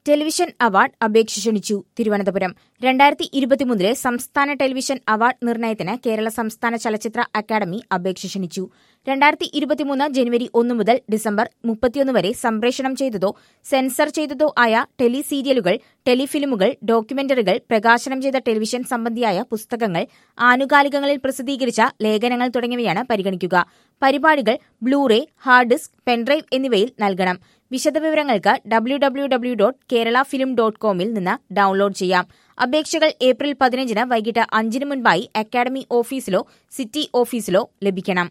television award അപേക്ഷ ക്ഷണിച്ചു തിരുവനന്തപുരം രണ്ടായിരത്തി ഇരുപത്തിമൂന്നിലെ സംസ്ഥാന ടെലിവിഷൻ അവാർഡ് നിർണയത്തിന് കേരള സംസ്ഥാന ചലച്ചിത്ര അക്കാദമി അപേക്ഷ ക്ഷണിച്ചു രണ്ടായിരത്തി ഇരുപത്തിമൂന്ന് ജനുവരി ഒന്ന് മുതൽ ഡിസംബർ മുപ്പത്തിയൊന്ന് വരെ സംപ്രേഷണം ചെയ്തതോ സെൻസർ ചെയ്തതോ ആയ ടെലി സീരിയലുകൾ ടെലിഫിലിമുകൾ ഡോക്യുമെന്ററികൾ പ്രകാശനം ചെയ്ത ടെലിവിഷൻ സംബന്ധിയായ പുസ്തകങ്ങൾ ആനുകാലികങ്ങളിൽ പ്രസിദ്ധീകരിച്ച ലേഖനങ്ങൾ തുടങ്ങിയവയാണ് പരിഗണിക്കുക പരിപാടികൾ ബ്ലൂറേ ഹാർഡ് ഡിസ്ക് പെൻഡ്രൈവ് എന്നിവയിൽ നൽകണം വിശദവിവരങ്ങൾക്ക് W W W dot Kerala film dot കോമിൽ നിന്ന് ഡൌൺലോഡ് ചെയ്യാം അപേക്ഷകൾ ഏപ്രിൽ പതിനഞ്ചിന് വൈകിട്ട് അഞ്ചിന് മുൻപായി അക്കാദമി ഓഫീസിലോ സിറ്റി ഓഫീസിലോ ലഭിക്കണം